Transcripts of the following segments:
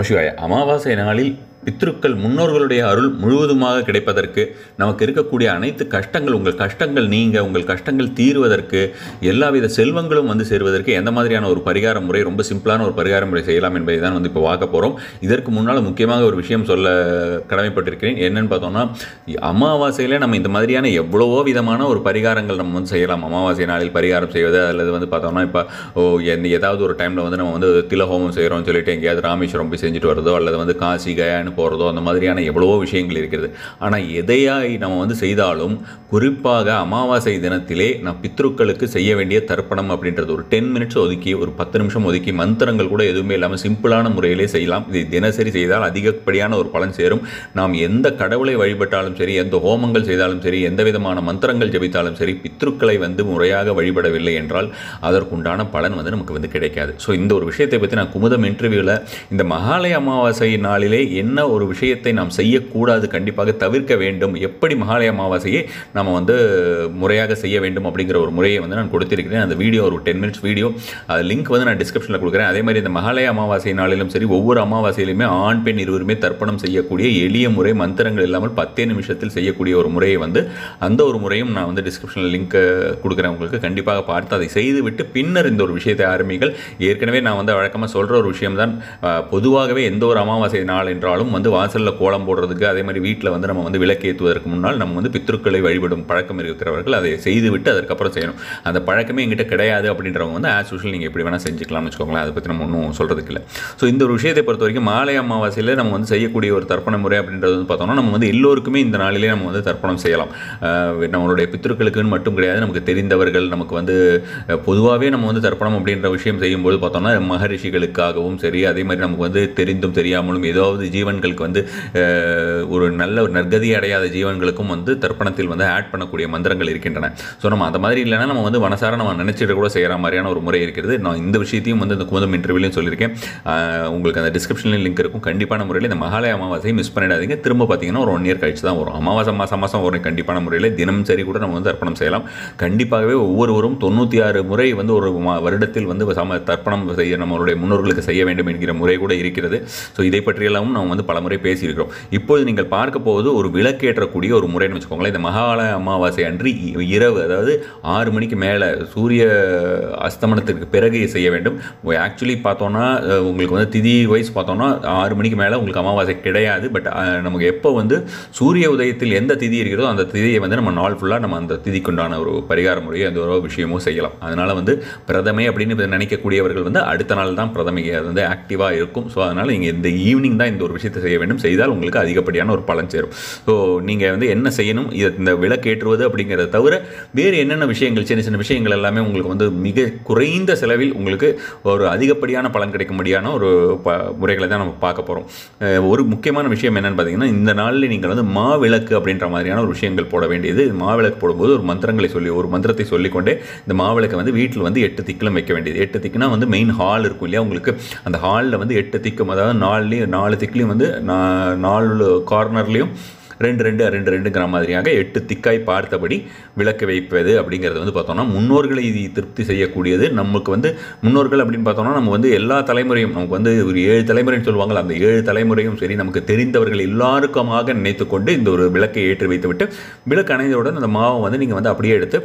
நமசிவாய அமாவாசை நாளில் பித்ருக்கள் முன்னோர்களுடைய அருள் முழுவதுமாக கிடைப்பதற்கு நமக்கு இருக்கக்கூடிய அனைத்து கஷ்டங்கள் உங்கள் கஷ்டங்கள் நீங்க உங்கள் கஷ்டங்கள் தீர்வதற்கு எல்லாவித செல்வங்களும் வந்து சேருவதற்கு எந்த மாதிரியான ஒரு பரிகார முறை ரொம்ப சிம்பிளான ஒரு பரிகார முறை செய்யலாம் என்பதை தான் வந்து இப்போ பார்க்க போகிறோம் இதற்கு முன்னால் முக்கியமாக ஒரு விஷயம் சொல்ல கடமைப்பட்டிருக்கிறேன் என்னன்னு பார்த்தோம்னா அமாவாசையில் நம்ம இந்த மாதிரியான எவ்வளவோ விதமான ஒரு பரிகாரங்கள் நம்ம வந்து செய்யலாம் அமாவாசை நாளில் பரிகாரம் செய்வது அல்லது வந்து பார்த்தோம்னா இப்போ ஓ எந்த ஏதாவது ஒரு டைமில் வந்து நம்ம வந்து திலஹோமம் செய்கிறோம்னு சொல்லிட்டு எங்கேயாவது ராமேஸ்வரம் போய் செஞ்சுட்டு வரதோ அல்லது வந்து காசி கயான்னு போகிறதோ அந்த மாதிரியான எவ்வளவோ விஷயங்கள் இருக்கிறது ஆனால் எதையாய் நம்ம வந்து செய்தாலும் குறிப்பாக அமாவாசை தினத்திலே நான் பித்ருக்களுக்கு செய்ய வேண்டிய தர்ப்பணம் அப்படின்றது ஒரு டென் மினிட்ஸ் ஒதுக்கி ஒரு பத்து நிமிஷம் ஒதுக்கி மந்திரங்கள் கூட எதுவுமே இல்லாமல் சிம்பிளான முறையிலே செய்யலாம் இது தினசரி செய்தால் அதிகப்படியான ஒரு பலன் சேரும் நாம் எந்த கடவுளை வழிபட்டாலும் சரி எந்த ஹோமங்கள் செய்தாலும் சரி எந்த விதமான மந்திரங்கள் ஜபித்தாலும் சரி பித்ருக்களை வந்து முறையாக வழிபடவில்லை என்றால் அதற்குண்டான பலன் வந்து நமக்கு வந்து கிடைக்காது ஸோ இந்த ஒரு விஷயத்தை பற்றி நான் குமுதம் இன்டர்வியூவில் இந்த மகாலய அமாவாசை நாளிலே என்ன ஒரு விஷயத்தை நாம் செய்யக்கூடாது கண்டிப்பாக தவிர்க்க வேண்டும் எப்படி மகாலய அமாவாசையை நம்ம வந்து முறையாக செய்ய வேண்டும் அப்படிங்கிற ஒரு முறையை வந்து நான் கொடுத்திருக்கிறேன் அந்த வீடியோ ஒரு டென் மினிட்ஸ் வீடியோ அது லிங்க் வந்து நான் டிஸ்கிரிப்ஷனில் கொடுக்குறேன் அதே மாதிரி இந்த மகாலய அமாவாசை நாளிலும் சரி ஒவ்வொரு அமாவாசையிலுமே ஆண் பெண் இருவருமே தர்ப்பணம் செய்யக்கூடிய எளிய முறை மந்திரங்கள் இல்லாமல் பத்தே நிமிஷத்தில் செய்யக்கூடிய ஒரு முறையை வந்து அந்த ஒரு முறையும் நான் வந்து டிஸ்கிரிப்ஷனில் லிங்க் கொடுக்குறேன் உங்களுக்கு கண்டிப்பாக பார்த்து அதை செய்துவிட்டு பின்னர் இந்த ஒரு விஷயத்தை ஆரம்பிங்கள் ஏற்கனவே நான் வந்து வழக்கமாக சொல்கிற ஒரு விஷயம் தான் பொதுவாகவே எந்த ஒரு அமாவாசை நாள் என்றாலும் வந்து வாசலில் கோலம் போடுறதுக்கு அதே மாதிரி வீட்டில் வந்து நம்ம வந்து விளக்கேற்றுவதற்கு முன்னால் நம்ம வந்து பித்ருக்களை வழிபடும் பழக்கம் இருக்கிறவர்கள் அதை செய்துவிட்டு அதுக்கப்புறம் செய்யணும் அந்த பழக்கமே எங்கிட்ட கிடையாது அப்படின்றவங்க வந்து ஆஸ் யூஷுவல் நீங்கள் எப்படி வேணால் செஞ்சுக்கலாம்னு வச்சுக்கோங்களேன் அதை பற்றி நம்ம ஒன்றும் சொல்கிறதுக்கு இல்லை ஸோ இந்த ஒரு விஷயத்தை பொறுத்த வரைக்கும் மாலை அமாவாசையில் நம்ம வந்து செய்யக்கூடிய ஒரு தர்ப்பண முறை அப்படின்றது வந்து பார்த்தோம்னா நம்ம வந்து எல்லோருக்குமே இந்த நாளிலே நம்ம வந்து தர்ப்பணம் செய்யலாம் அஹ் நம்மளுடைய பித்ருக்களுக்குன்னு மட்டும் கிடையாது நமக்கு தெரிந்தவர்கள் நமக்கு வந்து பொதுவாகவே நம்ம வந்து தர்ப்பணம் அப்படின்ற விஷயம் செய்யும்போது பார்த்தோம்னா மகரிஷிகளுக்காகவும் சரி அதே மாதிரி நமக்கு வந்து தெரிந்தும் தெரியாமலும் ஏதாவது ஜீவன்களுக்கு வந்து அஹ், ஒரு நல்ல ஒரு நற்கதி அடையாத ஜீவன்களுக்கும் வந்து தர்ப்பணத்தில் வந்து ஆட் பண்ணக்கூடிய மந்திரங்கள் இருக்கின்றன ஸோ நம்ம அந்த மாதிரி இல்லைன்னா நம்ம வந்து மனசார நம்ம நினச்சிட்டு கூட செய்கிற மாதிரியான ஒரு முறை இருக்கிறது நான் இந்த விஷயத்தையும் வந்து இந்த குமுதம் இன்டர்வியூலையும் சொல்லியிருக்கேன் அஹ், உங்களுக்கு அந்த டிஸ்கிரிப்ஷன்லையும் லிங்க் இருக்கும் கண்டிப்பான முறையில் இந்த மகாலய அமாவாசையை மிஸ் பண்ணிடாதீங்க திரும்ப பார்த்தீங்கன்னா ஒரு ஒன் இயர் கழிச்சு தான் வரும் அமாவாசை மாதம் மாதம் வரும் கண்டிப்பான முறையில் தினம் சரி கூட நம்ம வந்து தர்ப்பணம் செய்யலாம் கண்டிப்பாகவே ஒவ்வொருவரும் தொண்ணூற்றி ஆறு முறை வந்து ஒரு மா- வருடத்தில் வந்து சம தர்ப்பணம் செய்ய நம்மளுடைய முன்னோர்களுக்கு செய்ய வேண்டும் என்கிற முறை கூட இருக்கிறது ஸோ இதை பற்றியெல்லாம் நம்ம வந்து பல முறை பேசியிருக்கிறோம் இப்போது நீங்கள் பார்க்க போவது ஒரு விளக்கேற்றக்கூடிய ஒரு முறைன்னு வச்சுக்கோங்களேன் இந்த மகாலய அமாவாசை அன்று இ- இரவு அதாவது ஆறு மணிக்கு மேலே சூரிய அஸ்தமனத்திற்கு பிறகு செய்ய வேண்டும் ஆக்சுவலி பார்த்தோன்னா அஹ், உங்களுக்கு வந்து திதி வைஸ் பார்த்தோன்னா ஆறு மணிக்கு மேலே உங்களுக்கு அமாவாசை கிடையாது பட் நமக்கு எப்போ வந்து சூரிய உதயத்தில் எந்த திதி இருக்கிறதோ அந்த திதியை வந்து நம்ம நாள் ஃபுல்லாக நம்ம அந்த திதிக்குண்டான ஒரு பரிகார முறையோ அந்த ஒரு விஷயமோ செய்யலாம் அதனால் வந்து பிரதமை அப்படின்னு நினைக்கக்கூடியவர்கள் வந்து அடுத்த நாள் தான் பிரதமை அது வந்து ஆக்டிவாக இருக்கும் ஸோ அதனால் நீங்கள் இந்த ஈவினிங் தான் இந்த ஒரு விஷயத்தை செய்ய வேண்டும் செய்தால் உங்களுக்கு அதிகப்படியான ஒரு பலன் சேரும் ஸோ நீங்கள் வந்து என்ன செய்யணும் இதை இந்த விளக்கேற்றுவது அப்படிங்கிறத தவிர வேறு என்னென்ன விஷயங்கள் சின்ன சின்ன விஷயங்கள் எல்லாமே உங்களுக்கு வந்து மிக குறைந்த செலவில் உங்களுக்கு ஒரு அதிகப்படியான பலன் கிடைக்கும்படியான ஒரு ப முறைகளை தான் நம்ம பார்க்க போகிறோம் ஒரு முக்கியமான விஷயம் என்னென்னு பார்த்தீங்கன்னா இந்த நாளில் நீங்கள் வந்து மாவிளக்கு அப்படின்ற மாதிரியான ஒரு விஷயங்கள் போட வேண்டியது மாவிளக்கு போடும்போது ஒரு மந்திரங்களை சொல்லி ஒரு மந்திரத்தை சொல்லிக்கொண்டே இந்த மாவிளக்கை வந்து வீட்டில் வந்து எட்டு திக்கிலும் வைக்க வேண்டியது எட்டு திக்குனா வந்து மெயின் ஹால் இருக்கும் இல்லையா உங்களுக்கு அந்த ஹாலில் வந்து எட்டு திக்கும் அதாவது நாலுலேயும் நாலு திக்குலையும் வந்து நா- நாலு கார்னர்லேயும் ரெண்டு ரெண்டு ரெண்டு ரெண்டுங்கிற மாதிரியாக எட்டு திக்காய் பார்த்தபடி விளக்கு வைப்பது அப்படிங்கிறது வந்து பார்த்தோம்னா முன்னோர்களை இது திருப்தி செய்யக்கூடியது நமக்கு வந்து முன்னோர்கள் அப்படின்னு பார்த்தோம்னா நம்ம வந்து எல்லா தலைமுறையும் நமக்கு வந்து ஒரு ஏழு தலைமுறைன்னு சொல்லுவாங்கல்ல அந்த ஏழு தலைமுறையும் சரி நமக்கு தெரிந்தவர்கள் எல்லாருக்குமாக நினைத்துக்கொண்டு இந்த ஒரு விளக்கை ஏற்றி வைத்துவிட்டு விளக்கு அணைந்தவுடன் அந்த மாவை வந்து நீங்கள் வந்து அப்படியே எடுத்து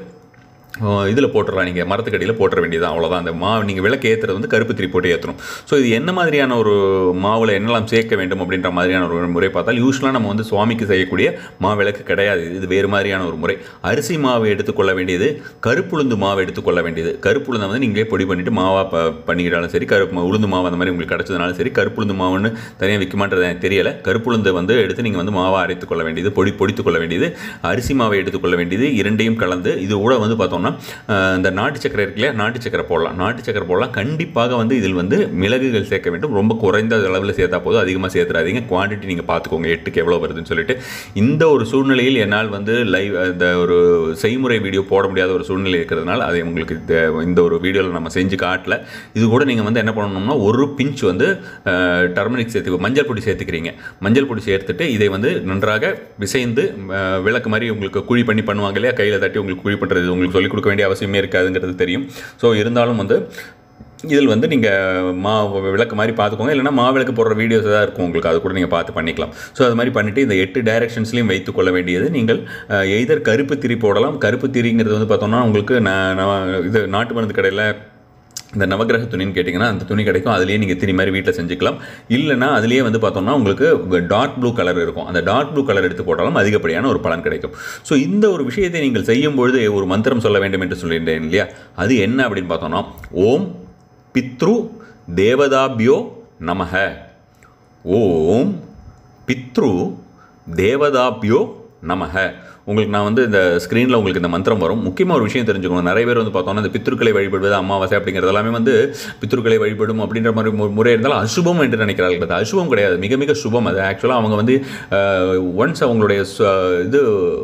இதில் போட்டுடலாம் நீங்கள் மரத்துக்கடியில் போட்டுற வேண்டியது அவ்வளோதான் அந்த மா நீங்கள் விளக்கு ஏற்றுறது வந்து கருப்பு திரி போட்டு ஏற்றணும் ஸோ இது என்ன மாதிரியான ஒரு மாவில் என்னெல்லாம் சேர்க்க வேண்டும் அப்படின்ற மாதிரியான ஒரு முறை பார்த்தால் யூஸ்வலாக நம்ம வந்து சுவாமிக்கு செய்யக்கூடிய மா விளக்கு கிடையாது இது வேறு மாதிரியான ஒரு முறை அரிசி மாவு எடுத்துக்கொள்ள வேண்டியது கருப்புளுந்து மாவு எடுத்துக்கொள்ள வேண்டியது கருப்புளுந்தை வந்து நீங்களே பொடி பண்ணிவிட்டு மாவாக ப பண்ணிக்கிட்டாலும் சரி கருப்பு மா- உளுந்து மாவு அந்த மாதிரி உங்களுக்கு கிடச்சதுனாலும் சரி கருப்புளுந்து மாவுன்னு தனியாக விற்குமான்றது எனக்கு தெரியலை கருப்புளுந்தை வந்து எடுத்து நீங்கள் வந்து மாவாக அரைத்துக் கொள்ள வேண்டியது பொடி பொடித்துக் கொள்ள வேண்டியது அரிசி மாவை எடுத்துக்கொள்ள வேண்டியது இரண்டையும் கலந்து இது கூட வந்து பார்த்தோம்னா அஹ், இந்த நாட்டு சக்கரை இருக்கு இல்லையா நாட்டு சக்கரை போடலாம் நாட்டு சக்கரை போடலாம் கண்டிப்பாக வந்து இதில் வந்து மிளகுகள் சேர்க்க வேண்டும் ரொம்ப குறைந்த அளவில் சேர்த்தா போதும் அதிகமாக சேர்த்துறாதீங்க குவான்டிட்டி நீங்கள் பார்த்துக்கோங்க எட்டுக்கு எவ்வளோ வருதுன்னு சொல்லிட்டு இந்த ஒரு சூழ்நிலையில் என்னால் வந்து லைவ் இந்த ஒரு செய்முறை வீடியோ போட முடியாத ஒரு சூழ்நிலை இருக்கிறதுனால அதை உங்களுக்கு இந்த- இந்த ஒரு வீடியோவில் நம்ம செஞ்சு காட்டல இது கூட நீங்கள் வந்து என்ன பண்ணணும்னா ஒரு பிஞ்ச் வந்து டர்மரிக் சேர்த்து மஞ்சள் பொடி சேர்த்துக்கிறீங்க மஞ்சள் பொடி சேர்த்துட்டு இதை வந்து நன்றாக பிசைந்து அஹ், விளக்கு மாதிரி உங்களுக்கு குழி பண்ணி பண்ணுவாங்க இல்லையா கையில் தட்டி உங்களுக்கு குழி பண்ணுறது உங்களுக்கு சொல்லிக் கொடுக்க வேண்டிய அவசியமே இருக்காதுங்கிறது தெரியும் ஸோ இருந்தாலும் வந்து இதில் வந்து நீங்கள் மா விளக்கு மாதிரி பார்த்துக்கோங்க இல்லைனா மா விளக்கு போடுற வீடியோஸ் தான் இருக்கும் உங்களுக்கு அது கூட நீங்கள் பார்த்து பண்ணிக்கலாம் ஸோ அது மாதிரி பண்ணிவிட்டு இந்த எட்டு டைரக்ஷன்ஸ்லையும் வைத்துக்கொள்ள வேண்டியது நீங்கள் எய்தர் கருப்பு திரி போடலாம் கருப்பு திரிங்கிறது வந்து பார்த்தோம்னா உங்களுக்கு நான் நான் இது நாட்டு மருந்து கடையில் இந்த நவகிரக துணின்னு கேட்டிங்கன்னா அந்த துணி கிடைக்கும் அதுலேயே நீங்கள் திரி மாதிரி வீட்டில் செஞ்சுக்கலாம் இல்லைனா அதுலேயே வந்து பார்த்தோம்னா உங்களுக்கு டார்க் ப்ளூ கலர் இருக்கும் அந்த டார்க் ப்ளூ கலர் எடுத்து போட்டாலும் அதிகப்படியான ஒரு பலன் கிடைக்கும் ஸோ இந்த ஒரு விஷயத்தை நீங்கள் செய்யும்பொழுது ஒரு மந்திரம் சொல்ல வேண்டும் என்று சொல்லியிருந்தேன் இல்லையா அது என்ன அப்படின்னு பார்த்தோம்னா ஓம் பித்ரு தேவதாபியோ நமக ஓம் பித்ரு தேவதாபியோ நமக உங்களுக்கு நான் வந்து இந்த ஸ்க்ரீனில் உங்களுக்கு இந்த மந்திரம் வரும் முக்கியமாக ஒரு விஷயம் தெரிஞ்சுக்கணும் நிறைய பேர் வந்து பார்த்தோன்னா இந்த பித்ருக்களை வழிபடுவது அமாவாசை அப்படிங்கிறது எல்லாமே வந்து பித்ருக்களை வழிபடும் அப்படின்ற மாதிரி மு- முறை இருந்தாலும் அசுபம் என்று நினைக்கிறார்கள் அது அசுபம் கிடையாது மிக மிக சுபம் அது ஆக்சுவலாக அவங்க வந்து ஒன்ஸ் அவங்களுடைய சு- இது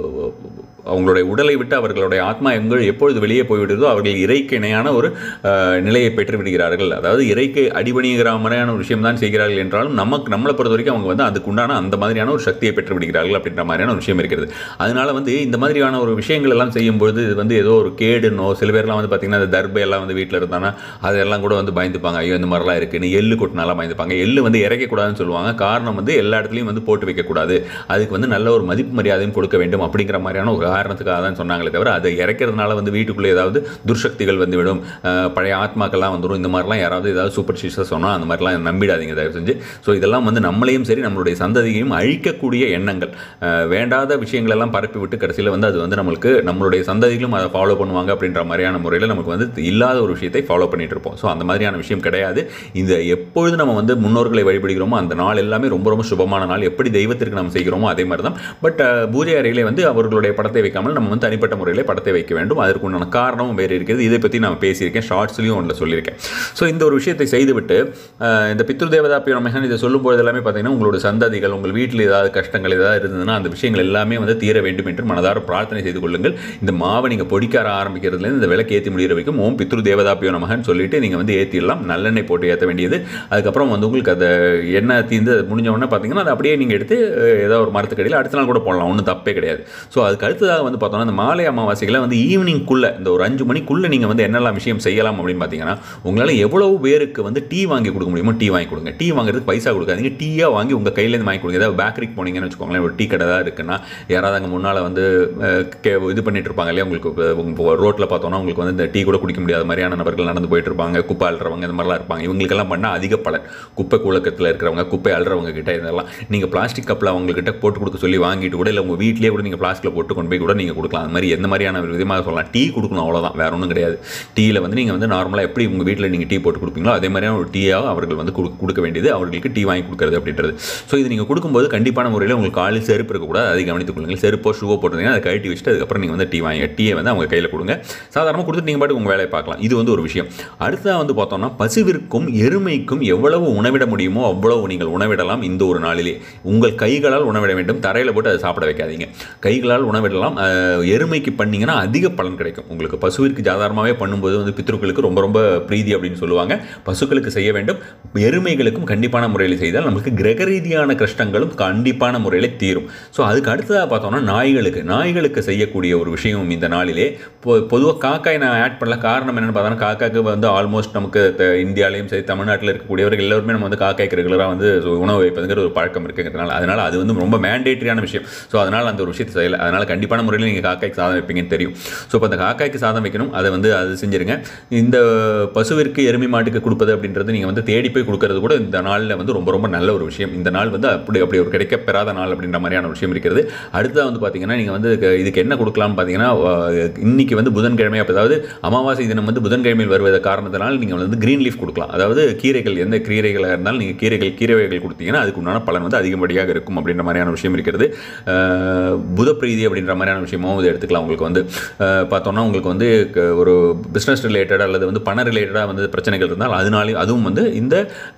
அவங்களுடைய உடலை விட்டு அவர்களுடைய ஆத்மா எங்கள் எப்பொழுது வெளியே போய்விடுதோ அவர்கள் இறைக்கு இணையான ஒரு அஹ், நிலையை பெற்று விடுகிறார்கள் அதாவது இறைக்கு அடிபணிகிற மாதிரியான ஒரு விஷயம் தான் செய்கிறார்கள் என்றாலும் நமக்கு நம்மளை பொறுத்த வரைக்கும் அவங்க வந்து அதுக்குண்டான அந்த மாதிரியான ஒரு சக்தியை பெற்று விடுகிறார்கள் அப்படின்ற மாதிரியான ஒரு விஷயம் இருக்கிறது அதனால வந்து இந்த மாதிரியான ஒரு விஷயங்கள் எல்லாம் செய்யும்பொழுது இது வந்து ஏதோ ஒரு கேடுனோ சில பேர்லாம் வந்து பார்த்தீங்கன்னா அந்த தர்பை எல்லாம் வந்து வீட்டில் இருந்தானா அதெல்லாம் கூட வந்து பயந்துப்பாங்க ஐயோ இந்த மாதிரிலாம் இருக்குன்னு எள்ளு கொட்டினாலாம் பயந்துப்பாங்க எள்ளு வந்து இறக்கக்கூடாதுன்னு சொல்லுவாங்க காரணம் வந்து எல்லா இடத்துலையும் வந்து போட்டு வைக்கக்கூடாது அதுக்கு வந்து நல்ல ஒரு மதிப்பு மரியாதையும் கொடுக்க வேண்டும் அப்படிங்கிற மாதிரியான ஒரு காரணத்துக்காக தான் சொன்னாங்களே தவிர அதை இறக்கிறதுனால வந்து வீட்டுக்குள்ளே ஏதாவது துர்சக்திகள் வந்துவிடும் அஹ், பழைய ஆத்மாக்கள்லாம் வந்துடும் இந்த மாதிரிலாம் யாராவது ஏதாவது சூப்பர் ஸ்டிஷஸ் சொன்னால் அந்த மாதிரிலாம் நம்பிடாதீங்க தயவு செஞ்சு ஸோ இதெல்லாம் வந்து நம்மளையும் சரி நம்மளுடைய சந்ததியையும் அழிக்கக்கூடிய எண்ணங்கள் அஹ், வேண்டாத விஷயங்கள் எல்லாம் பரப்பி விட்டு கடைசியில் வந்து அது வந்து நம்மளுக்கு நம்மளுடைய சந்ததிகளும் அதை ஃபாலோ பண்ணுவாங்க அப்படின்ற மாதிரியான முறையில் நமக்கு வந்து இல்லாத ஒரு விஷயத்தை ஃபாலோ பண்ணிட்டு இருப்போம் ஸோ அந்த மாதிரியான விஷயம் கிடையாது இந்த எப்பொழுது நம்ம வந்து முன்னோர்களை வழிபடுகிறோமோ அந்த நாள் எல்லாமே ரொம்ப ரொம்ப சுபமான நாள் எப்படி தெய்வத்திற்கு நம்ம செய்கிறோமோ அதே மாதிரி தான் பட் பூஜை அறையிலே வந்து அவர்களுடைய படத்தை வைக்காமல் நம்ம வந்து தனிப்பட்ட முறையில் படத்தை வைக்க வேண்டும் அதற்கு உண்டான காரணமும் வேறு இருக்கிறது இதை பற்றி நான் பேசியிருக்கேன் ஷார்ட்ஸ்லையும் ஒன்றில் சொல்லியிருக்கேன் ஸோ இந்த ஒரு விஷயத்தை செய்துவிட்டு அஹ், இந்த பித்ரு தேவதாப்பிய மகன் இதை சொல்லும்போது எல்லாமே பார்த்தீங்கன்னா உங்களோட சந்ததிகள் உங்கள் வீட்டில் ஏதாவது கஷ்டங்கள் ஏதாவது இருந்ததுன்னா அந்த விஷயங்கள் எல்லாமே வந்து தீர வேண்டும் என்று மனதார பிரார்த்தனை செய்து கொள்ளுங்கள் இந்த மாவை நீங்கள் பொடிக்கார ஆரம்பிக்கிறதுலேருந்து இந்த விளக்கு ஏற்றி முடிகிற வரைக்கும் ஓம் பித்ரு தேவதாப்பியோ நமகன்னு சொல்லிட்டு நீங்கள் வந்து ஏற்றிடலாம் நல்லெண்ணெய் போட்டு ஏற்ற வேண்டியது அதுக்கப்புறம் வந்து உங்களுக்கு அந்த எண்ணெய் தீர்ந்து அது முடிஞ்ச உடனே பார்த்தீங்கன்னா அதை அப்படியே நீங்கள் எடுத்து அஹ், ஏதோ ஒரு மரத்துக்கடியில் அடுத்த நாள் கூட போடலாம் ஒன்றும் தப்பே கிடையாது ஸோ அதுக்கு அடுத்ததாக வந்து பார்த்தோம்னா இந்த மாலை அமாவாசைகளை வந்து ஈவினிங்குள்ளே இந்த ஒரு அஞ்சு மணிக்குள்ளே நீங்கள் வந்து என்னெல்லாம் விஷயம் செய்யலாம் அப்படின்னு பார்த்தீங்கன்னா உங்களால் எவ்வளவு பேருக்கு வந்து டீ வாங்கி கொடுக்க முடியுமோ டீ வாங்கி கொடுங்க டீ வாங்குறதுக்கு பைசா கொடுக்காதீங்க டீயாக வாங்கி உங்கள் கையிலேருந்து வாங்கி கொடுங்க ஏதாவது பேக்கரிக்கு போனீங்கன்னு வச்சுக்கோங்களேன் ஒரு டீ கடை தான் இருக்குன்னா யாராவது அங்கே முன்னால் வந்து அஹ், கே- இது பண்ணிட்டு இருப்பாங்க இல்லையா உங்களுக்கு ரோட்டில் பார்த்தோன்னா உங்களுக்கு வந்து இந்த டீ கூட குடிக்க முடியாத மாதிரியான நபர்கள் நடந்து போயிட்டு இருப்பாங்க குப்பை அள்ளுறவங்க இந்த மாதிரிலாம் இருப்பாங்க இவங்களுக்கெல்லாம் பண்ணால் அதிக பலன் குப்பை கூலக்கத்தில் இருக்கிறவங்க குப்பை அள்ளுறவங்க கிட்ட இதெல்லாம் நீங்கள் பிளாஸ்டிக் கப்பில் அவங்கக்கிட்ட போட்டு கொடுக்க சொல்லி வாங்கிட்டு கூட இல்லை உங்கள் வீட்டிலேயே கூட நீங்கள் பிளாஸ்டிக்கில் போட்டு கொண்டு போய் கூட நீங்கள் கொடுக்கலாம் அந்த மாதிரி எந்த மாதிரியான ஒரு விதமாக சொல்லலாம் டீ கொடுக்கணும் அவ்வளோதான் வேற ஒன்றும் கிடையாது டீயில் வந்து நீங்கள் வந்து நார்மலாக எப்படி உங்கள் வீட்டில் நீங்கள் டீ போட்டு கொடுப்பீங்களோ அதே மாதிரியான ஒரு டீயாக அவர்கள் வந்து கொடு- கொடுக்க வேண்டியது அவர்களுக்கு டீ வாங்கி கொடுக்கறது அப்படின்றது ஸோ இது நீங்கள் கொடுக்கும்போது கண்டிப்பான முறையில் உங்களுக்கு காலில் செருப்பு இருக்கக்கூடாது அதை கவனித்துக் கொள்ளுங்கள் செருப்போ ஷூவோ போட்டிருந்தீங்கன்னா அதை கழட்டி வச்சுட்டு அதுக்கப்புறம் நீங்கள் வந்து டீ வாங்கி டீயை வந்து அவங்க கையில் கொடுங்க சாதாரணமாக கொடுத்துட்டு நீங்கள் பாட்டுக்கு உங்கள் வேலையை பார்க்கலாம் இது வந்து ஒரு விஷயம் அடுத்ததாக வந்து பார்த்தோம்னா பசுவிற்கும் எருமைக்கும் எவ்வளவு உணவிட முடியுமோ அவ்வளவு நீங்கள் உணவிடலாம் இந்த ஒரு நாளிலே உங்கள் கைகளால் உணவிட வேண்டும் தரையில் போட்டு அதை சாப்பிட வைக்காதீங்க கைகளால் உணவிடலாம் அஹ், எருமைக்கு பண்ணீங்கன்னா அதிக பலன் கிடைக்கும் உங்களுக்கு பசுவிற்கு சாதாரணமாகவே பண்ணும்போது வந்து பித்ருக்களுக்கு ரொம்ப ரொம்ப பிரீதி அப்படின்னு சொல்லுவாங்க பசுக்களுக்கு செய்ய வேண்டும் எருமைகளுக்கும் கண்டிப்பான முறையில் செய்தால் நமக்கு கிரக ரீதியான கஷ்டங்களும் கண்டிப்பான முறையில் தீரும் ஸோ அதுக்கு அடுத்ததாக பார்த்தோம்னா நாய்களுக்கு நாய்களுக்கு செய்யக்கூடிய ஒரு விஷயம் இந்த நாளிலே பொதுவாக காக்காய் நான் ஆட் பண்ணல காரணம் என்னென்னு பார்த்தோன்னா காக்காக்கு வந்து ஆல்மோஸ்ட் நமக்கு த- இந்தியாலையும் சரி தமிழ்நாட்டில் இருக்கக்கூடியவர்கள் எல்லாருமே நம்ம வந்து காக்காய்க்கு ரெகுலராக வந்து உணவு வைப்பதுங்கிற ஒரு பழக்கம் இருக்குங்கிறதுனால அதனால் அது வந்து ரொம்ப மேண்டேட்டரியான விஷயம் ஸோ அதனால் அந்த ஒரு விஷயத்தை செய்யலை அதனால் கண்டிப்பான முறையில் நீங்கள் காக்காய்க்கு சாதம் வைப்பீங்கன்னு தெரியும் ஸோ இப்போ அந்த காக்காய்க்கு சாதம் வைக்கணும் அதை வந்து அது செஞ்சிருங்க இந்த பசுவிற்கு எருமை மாட்டுக்கு கொடுப்பது அப்படின்றது நீங்கள் வந்து தேடி போய் கொடுக்கறது கூட இந்த நாளில் வந்து ரொம்ப ரொம்ப நல்ல ஒரு விஷயம் இந்த நாள் வந்து அப்படி அப்படி ஒரு கிடைக்கப்பெறாத நாள் அப்படின்ற மாதிரியான ஒரு விஷயம் இருக்கிறது அடுத்ததாக வந்து பார்த்தீங்கன்னா நீங்கள் வந்து இதுக்கு- இதுக்கு என்ன கொடுக்கலாம்னு பார்த்தீங்கன்னா அஹ், இன்னைக்கு வந்து புதன்கிழமை அப்போ அதாவது அமாவாசை தினம் வந்து புதன்கிழமையில் வருவத காரணத்தினால் நீங்கள் வந்து க்ரீன் லீஃப் கொடுக்கலாம் அதாவது கீரைகள் எந்த கீரைகளாக இருந்தாலும் நீங்கள் கீரைகள் கீரை வகைகள் கொடுத்தீங்கன்னா அதுக்கு உண்டான பலன் வந்து அதிகப்படியாக இருக்கும் அப்படின்ற மாதிரியான விஷயம் இருக்கிறது அஹ், புதப்பிரீதி அப்படின்ற மாதிரியான விஷயமும் இதை எடுத்துக்கலாம் உங்களுக்கு வந்து அஹ், பார்த்தோம்னா உங்களுக்கு வந்து க- ஒரு பிஸ்னஸ் ரிலேட்டட் அல்லது வந்து பண ரிலேட்டடாக வந்து பிரச்சனைகள் இருந்தால் அதனாலே அதுவும் வந்து இந்த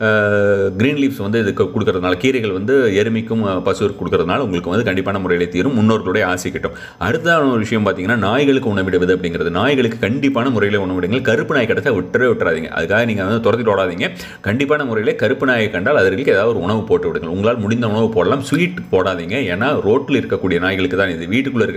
க்ரீன் லீவ்ஸ் வந்து இதுக்கு கொடுக்கறதுனால கீரைகள் வந்து எருமைக்கும் அஹ், பசுவிற்கு கொடுக்கறதுனால உங்களுக்கு வந்து கண்டிப்பான முறையில் தீரும் முன்னோர்களுடைய ஆசை கிட்டும் அடுத்ததான ஒரு விஷயம் பார்த்தீங்கன்னா நாய்களுக்கு உணவிடுவது அப்படிங்கிறது நாய்களுக்கு கண்டிப்பான முறையில் உணவிடுங்கள் கருப்பு நாய் கிடைச்சா விட்டுறவே விட்டுறாதீங்க அதுக்காக நீங்கள் வந்து துரத்திட்டு ஓடாதீங்க கண்டிப்பான முறையில் கருப்பு நாயை கண்டால் அதற்கு ஏதாவது ஒரு உணவு போட்டு விடுங்கள் உங்களால் முடிந்த உணவு போடலாம் ஸ்வீட் போடாதீங்க ஏன்னா ரோட்டில் இருக்கக்கூடிய நாய்களுக்கு தான் இது வீட்டுக்குள்ளே இருக்க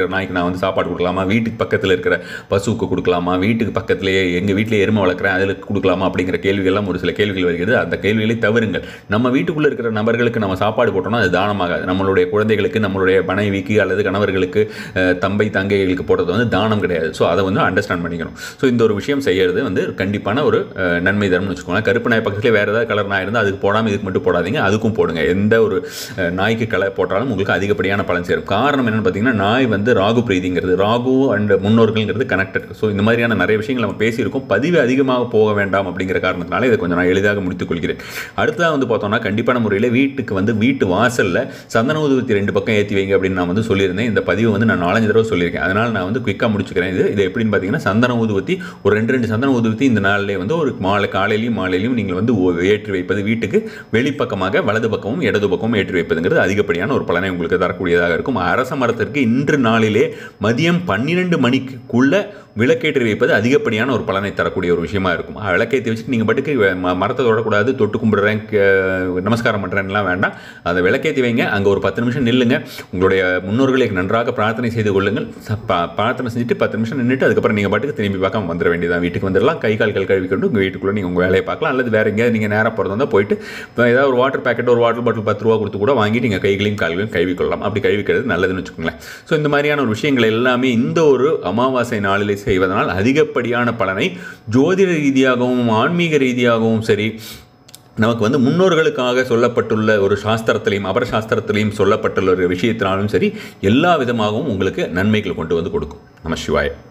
இருக்கிற நாய்க்கு நான் வந்து சாப்பாடு கொடுக்கலாமா வீட்டுக்கு பக்கத்தில் இருக்கிற பசுவுக்கு கொடுக்கலாமா வீட்டுக்கு பக்கத்திலேயே எங்கள் வீட்டிலே எருமை வளர்க்குறேன் அதில் கொடுக்கலாமா அப்படிங்கிற கேள்விகள்லாம் ஒரு சில கேள்விகள் வருகிறது அந்த கேள்விகளை தவறுங்கள் நம்ம வீட்டுக்குள்ளே இருக்கிற நபர்களுக்கு நம்ம சாப்பாடு போட்டோம்னா அது தானமாகாது நம்மளுடைய குழந்தைகளுக்கு நம்மளுடைய மனைவிக்கு அல்லது கணவர்களுக்கு அஹ், தம்பை தங்கைகளுக்கு போடுறது வந்து தானம் கிடையாது ஸோ அதை வந்து அண்டர்ஸ்டாண்ட் பண்ணிக்கணும் ஸோ இந்த ஒரு விஷயம் செய்யறது வந்து கண்டிப்பான ஒரு அஹ், நன்மை தரும்னு வச்சுக்கோங்களேன் கருப்பு நாய் பக்கத்தில் வேறு ஏதாவது கலர் நாய் இருந்தால் அதுக்கு போடாமல் இதுக்கு மட்டும் போடாதீங்க அதுக்கும் போடுங்க எந்த ஒரு அஹ், நாய்க்கு கலர் போட்டாலும் உங்களுக்கு அதிகப்படியான பலன் சேரும் காரணம் என்னென்னு பார்த்தீங்கன்னா நாய் வந்து ராகு பிரீதிங்கிறது ராகு அண்ட் முன்னோர்கள்ங்கிறது கனெக்டட் ஸோ இந்த மாதிரியான நிறைய விஷயங்கள் நம்ம பேசியிருக்கோம் பதிவு அதிகமாக போக வேண்டாம் அப்படிங்கிற காரணத்தினால இதை கொஞ்சம் நான் எளிதாக முடித்துக் கொள்கிறேன் அடுத்ததாக வந்து பார்த்தோம்னா கண்டிப்பான முறையில் வீட்டுக்கு வந்து வீட்டு வாசலில் சந்தன ஊதுவத்தி ரெண்டு பக்கம் ஏற்றி வைங்க அப்படின்னு நான் வந்து சொல்லியிருந்தேன் இந்த பதிவு வந்து நான் நாலஞ்சு தடவை சொல்லியிருக்கேன் அதனால் நான் வந்து குயிக்காக முடிச்சுக்கிறேன் இது இது எப்படின்னு பார்த்தீங்கன்னா சந்தன ஊதுவத்தி ஒரு ரெண்டு ரெண்டு சந்தன ஊதுவத்தி இந்த நாளிலே வந்து ஒரு மாலை காலையிலையும் மாலையிலையும் நீங்கள் வந்து ஓ- ஏற்றி வைப்பது வீட்டுக்கு வெளிப்பக்கமாக வலது பக்கமும் இடது பக்கமும் ஏற்றி வைப்பதுங்கிறது அதிகப்படியான ஒரு பலனை உங்களுக்கு தரக்கூடியதாக இருக்கும் அரச மரத்திற்கு இன்று நாளிலே மதியம் பன்னிரெண்டு மணிக்குள்ள விளக்கேற்றி வைப்பது அதிகப்படியான ஒரு பலனை தரக்கூடிய ஒரு விஷயமா இருக்கும் அஹ் விளக்கேற்றி வச்சுட்டு நீங்கள் பாட்டுக்கு ம- மரத்தை தொடக்கூடாது தொட்டு கும்பிடுறேன் க- நமஸ்காரம் பண்ணுறேன்லாம் வேண்டாம் அதை விளக்கேற்றி வைங்க அங்கே ஒரு பத்து நிமிஷம் நில்லுங்க உங்களுடைய முன்னோர்களை நன்றாக பிரார்த்தனை செய்து கொள்ளுங்கள் ச- பா- பிரார்த்தனை செஞ்சுட்டு பத்து நிமிஷம் நின்றுட்டு அதுக்கப்புறம் நீங்கள் பாட்டுக்கு திரும்பி பார்க்காம வந்துட வேண்டியதான் வீட்டுக்கு வந்துடலாம் கை கால்கள் கழுவி கொண்டு உங்கள் வீட்டுக்குள்ளே நீங்கள் உங்கள் வேலையை பார்க்கலாம் அல்லது வேறு எங்கேயாவது நீங்கள் நேராக போகிறதா இருந்தால் போயிட்டு இப்போ ஏதாவது ஒரு வாட்டர் பேக்கெட் ஒரு வாட்டர் பாட்டில் பத்து ரூபா கொடுத்து கூட வாங்கிட்டு நீங்கள் கைகளையும் கால்களையும் கழுவி கொள்ளலாம் அப்படி கழுவிக்கிறது நல்லதுன்னு வச்சுக்கோங்களேன் ஸோ இந்த மாதிரியான ஒரு விஷயங்கள் எல்லாமே இந்த ஒரு அமாவாசை நாளிலே செய்வதனால் அதிகப்படியான பலனை ஜோதிட ரீதியாகவும் ஆன்மீக ரீதியாகவும் சரி நமக்கு வந்து முன்னோர்களுக்காக சொல்லப்பட்டுள்ள ஒரு சாஸ்திரத்திலையும் அபர சாஸ்திரத்திலையும் சொல்லப்பட்டுள்ள ஒரு விஷயத்தினாலும் சரி எல்லா விதமாகவும் உங்களுக்கு நன்மைகள் கொண்டு வந்து கொடுக்கும் நம சிவாய